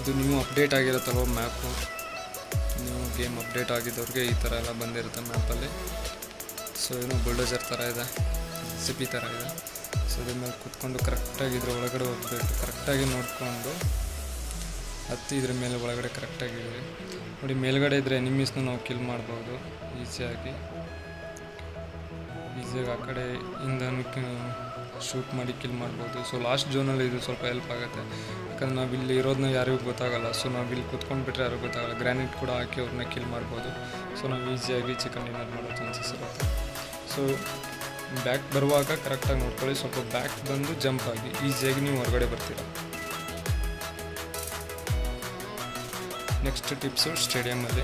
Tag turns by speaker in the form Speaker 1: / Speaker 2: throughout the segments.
Speaker 1: ಇದು ನೀವು ಅಪ್ಡೇಟ್ ಆಗಿರುತ್ತಲ್ವ ಮ್ಯಾಪು ನೀವು ಗೇಮ್ ಅಪ್ಡೇಟ್ ಆಗಿದ್ದವ್ರಿಗೆ ಈ ಥರ ಎಲ್ಲ ಬಂದಿರುತ್ತೆ ಮ್ಯಾಪಲ್ಲಿ ಸೊ ಏನೋ ಬುಲ್ಡೋಜರ್ ಥರ ಇದೆ ಸಿಪಿ ಥರ ಇದೆ ಸೊ ಇದ್ರ ಮೇಲೆ ಕುತ್ಕೊಂಡು ಕರೆಕ್ಟಾಗಿ ಇದ್ರ ಒಳಗಡೆ ಹೋಗ್ಬೇಕು ಕರೆಕ್ಟಾಗಿ ನೋಡಿಕೊಂಡು ಹತ್ತಿ ಇದ್ರ ಮೇಲೆ ಒಳಗಡೆ ಕರೆಕ್ಟಾಗಿದ್ದೀವಿ ನೋಡಿ ಮೇಲ್ಗಡೆ ಇದ್ದರೆ ಎನಿಮೀಸ್ನ ನಾವು ಕಿಲ್ ಮಾಡ್ಬೋದು ಈಸಿಯಾಗಿ ಈಸಿಯಾಗಿ ಆ ಕಡೆ ಇಂದನೂ ಶೂಟ್ ಮಾಡಿ ಕಿಲ್ ಮಾಡ್ಬೋದು ಸೊ ಲಾಸ್ಟ್ ಜೋನಲ್ಲಿ ಇದು ಸ್ವಲ್ಪ ಹೆಲ್ಪ್ ಆಗುತ್ತೆ ಯಾಕಂದ್ರೆ ನಾವು ಇಲ್ಲಿ ಇರೋದನ್ನ ಯಾರಿಗೂ ಗೊತ್ತಾಗಲ್ಲ ಸೊ ನಾವು ಇಲ್ಲಿ ಕುತ್ಕೊಂಡ್ಬಿಟ್ರೆ ಯಾರಿಗೂ ಗೊತ್ತಾಗಲ್ಲ ಗ್ರಾನೈಟ್ ಕೂಡ ಹಾಕಿ ಅವ್ರನ್ನ ಕಿಲ್ ಮಾಡ್ಬೋದು ಸೊ ನಾವು ಈಸಿಯಾಗಿ ಚಿಕನ್ ಡಿನ್ನರ್ ಮಾಡೋ ಚಾನ್ಸಸ್ ಇರುತ್ತೆ ಸೊ ಬ್ಯಾಕ್ ಬರುವಾಗ ಕರೆಕ್ಟಾಗಿ ನೋಡ್ಕೊಳ್ಳಿ ಸ್ವಲ್ಪ ಬ್ಯಾಕ್ ಬಂದು ಜಂಪ್ ಆಗಿ ಈಸಿಯಾಗಿ ನೀವು ಹೊರಗಡೆ ಬರ್ತೀರ ನೆಕ್ಸ್ಟ್ ಟಿಪ್ಸು ಸ್ಟೇಡಿಯಮಲ್ಲಿ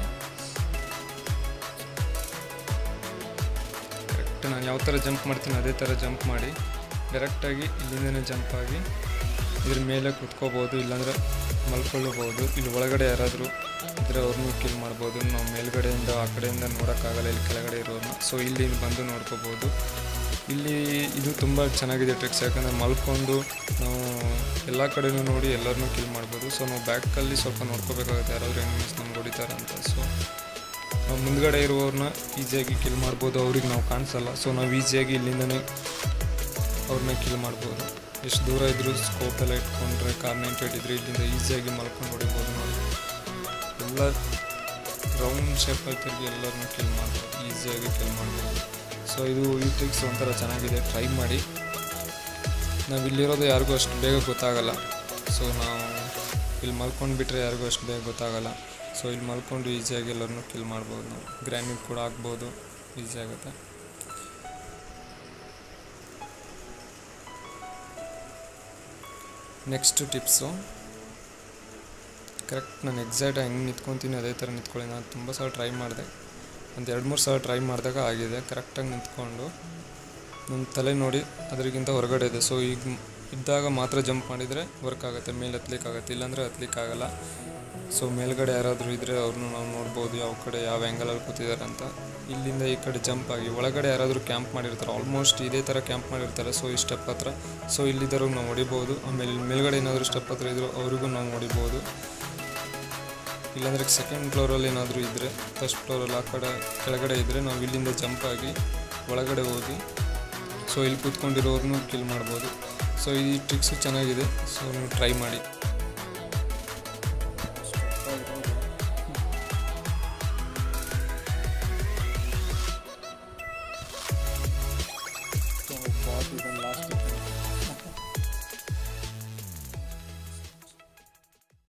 Speaker 1: ಕರೆಕ್ಟ್ ನಾನು ಯಾವ ಥರ ಜಂಪ್ ಮಾಡ್ತೀನಿ ಅದೇ ಥರ ಜಂಪ್ ಮಾಡಿ ಡೈರೆಕ್ಟಾಗಿ ಇಲ್ಲಿಂದನೇ ಜಂಪ್ ಆಗಿ ಇದ್ರ ಮೇಲೆ ಕುತ್ಕೋಬೋದು ಇಲ್ಲಾಂದರೆ ಮಲ್ಕೊಳ್ಳಬಹುದು ಇಲ್ಲಿ ಒಳಗಡೆ ಯಾರಾದರೂ ಇದ್ರೆ ಅವ್ರನ್ನೂ ಕಿಲ್ ಮಾಡ್ಬೋದು ನಾವು ಮೇಲ್ಗಡೆಯಿಂದ ಆ ಕಡೆಯಿಂದ ನೋಡೋಕ್ಕಾಗಲ್ಲ ಇಲ್ಲಿ ಕೆಳಗಡೆ ಇರೋರನ್ನ ಸೊ ಇಲ್ಲಿ ಬಂದು ನೋಡ್ಕೋಬೋದು ಇಲ್ಲಿ ಇದು ತುಂಬ ಚೆನ್ನಾಗಿದೆ ಟ್ರಿಕ್ಸ್ ಯಾಕಂದರೆ ಮಲ್ಕೊಂಡು ನಾವು ಎಲ್ಲ ಕಡೆನೂ ನೋಡಿ ಎಲ್ಲರನ್ನೂ ಕಿಲ್ ಮಾಡ್ಬೋದು ಸೊ ನಾವು ಬ್ಯಾಕಲ್ಲಿ ಸ್ವಲ್ಪ ನೋಡ್ಕೋಬೇಕಾಗುತ್ತೆ ಯಾರಾದರೂ ಎನಿಮೀಸ್ ನಮ್ಗೆ ಹೊಡಿತಾರೆ ಅಂತ ಸೊ ನಾವು ಮುಂದ್ಗಡೆ ಇರುವವ್ರನ್ನ ಈಸಿಯಾಗಿ ಕಿಲ್ ಮಾಡ್ಬೋದು ಅವ್ರಿಗೆ ನಾವು ಕಾಣಿಸಲ್ಲ ಸೊ ನಾವು ಈಸಿಯಾಗಿ ಇಲ್ಲಿಂದನೇ ಅವ್ರನ್ನ ಕಿಲ್ ಮಾಡ್ಬೋದು ಎಷ್ಟು ದೂರ ಇದ್ದರೂ ಸ್ಕೋಪ್ ಎಲ್ಲ ಇಟ್ಕೊಂಡ್ರೆ ಕಾರ್ ನೈಂಟಿ ಏಟ್ ಇದ್ರೆ ಇಲ್ಲಿಂದ ಈಸಿಯಾಗಿ ಮಲ್ಕೊಂಡು ಹೊಡಿಬೋದು ನೋಡಿ ಎಲ್ಲ ರೌಂಡ್ ಶೇಪಲ್ಲಿ ತಿರುಗಿ ಎಲ್ಲರನ್ನೂ ಕಿಲ್ ಮಾಡ್ಬೋದು ಈಸಿಯಾಗಿ ಕಿಲ್ ಮಾಡ್ಬೋದು ಸೊ ಇದು ಈ ಟ್ರಿಕ್ಸ್ ಒಂಥರ ಚೆನ್ನಾಗಿದೆ ಟ್ರೈ ಮಾಡಿ ನಾವು ಇಲ್ಲಿರೋದು ಯಾರಿಗೂ ಅಷ್ಟು ಬೇಗ ಗೊತ್ತಾಗಲ್ಲ ಸೊ ನಾವು ಇಲ್ಲಿ ಮಲ್ಕೊಂಡು ಬಿಟ್ಟರೆ ಯಾರಿಗೂ ಅಷ್ಟು ಬೇಗ ಗೊತ್ತಾಗಲ್ಲ ಸೊ ಇಲ್ಲಿ ಮಲ್ಕೊಂಡು ಈಸಿಯಾಗಿ ಎಲ್ಲರನ್ನೂ ಕಿಲ್ ಮಾಡ್ಬೋದು ನಾವು ಗ್ರ್ಯಾನ್ಯೂಟ್ ಕೂಡ ಹಾಕ್ಬೋದು ಈಸಿ ಆಗುತ್ತೆ ನೆಕ್ಸ್ಟ್ ಟಿಪ್ಸು ಕರೆಕ್ಟ್ ನಾನು ಎಕ್ಸಾಕ್ಟ್ ಹೆಂಗೆ ನಿಂತ್ಕೊತೀನಿ ಅದೇ ಥರ ನಿಂತ್ಕೊಳ್ಳಿ ನಾನು ತುಂಬ ಸಲ ಟ್ರೈ ಮಾಡಿದೆ ಒಂದು ಎರಡು ಮೂರು ಸಲ ಟ್ರೈ ಮಾಡಿದಾಗ ಆಗಿದೆ ಕರೆಕ್ಟಾಗಿ ನಿಂತ್ಕೊಂಡು ನನ್ನ ತಲೆ ನೋಡಿ ಅದರಿಗಿಂತ ಹೊರಗಡೆ ಇದೆ ಸೊ ಈಗ ಇದ್ದಾಗ ಮಾತ್ರ ಜಂಪ್ ಮಾಡಿದರೆ ವರ್ಕ್ ಆಗುತ್ತೆ ಮೇಲೆ ಹತ್ಲಿಕ್ಕಾಗತ್ತೆ ಇಲ್ಲಾಂದರೆ ಹತ್ಲಿಕ್ಕಾಗಲ್ಲ ಸೊ ಮೇಲ್ಗಡೆ ಯಾರಾದರೂ ಇದ್ದರೆ ಅವ್ರನ್ನೂ ನಾವು ನೋಡ್ಬೋದು ಯಾವ ಕಡೆ ಯಾವ ಆ್ಯಂಗಲಲ್ಲಿ ಕೂತಿದ್ದಾರೆ ಅಂತ ಇಲ್ಲಿಂದ ಈ ಕಡೆ ಜಂಪ್ ಆಗಿ ಒಳಗಡೆ ಯಾರಾದರೂ ಕ್ಯಾಂಪ್ ಮಾಡಿರ್ತಾರೆ ಆಲ್ಮೋಸ್ಟ್ ಇದೇ ಥರ ಕ್ಯಾಂಪ್ ಮಾಡಿರ್ತಾರೆ ಸೊ ಈ ಸ್ಟೆಪ್ ಹತ್ರ ಸೊ ಇಲ್ಲಿದ್ದವ್ರಿಗೆ ನಾವು ಹೊಡಿಬೋದು ಆಮೇಲೆ ಇಲ್ಲಿ ಮೇಲ್ಗಡೆ ಏನಾದರೂ ಸ್ಟೆಪ್ ಹತ್ರ ಇದ್ದರೂ ಅವ್ರಿಗೂ ನಾವು ಹೊಡಿಬೋದು ಇಲ್ಲಾಂದರೆ ಸೆಕೆಂಡ್ ಫ್ಲೋರಲ್ಲಿ ಏನಾದರೂ ಇದ್ದರೆ ಫಸ್ಟ್ ಫ್ಲೋರಲ್ಲಿ ಆ ಕಡೆ ಕೆಳಗಡೆ ಇದ್ದರೆ ನಾವು ಇಲ್ಲಿಂದ ಜಂಪ್ ಆಗಿ ಒಳಗಡೆ ಹೋಗಿ ಸೊ ಇಲ್ಲಿ ಕೂತ್ಕೊಂಡಿರೋರ್ನು ಕಿಲ್ ಮಾಡ್ಬೋದು ಸೊ ಈ ಟ್ರಿಕ್ಸು ಚೆನ್ನಾಗಿದೆ ಸೊ ನೀವು ಟ್ರೈ ಮಾಡಿ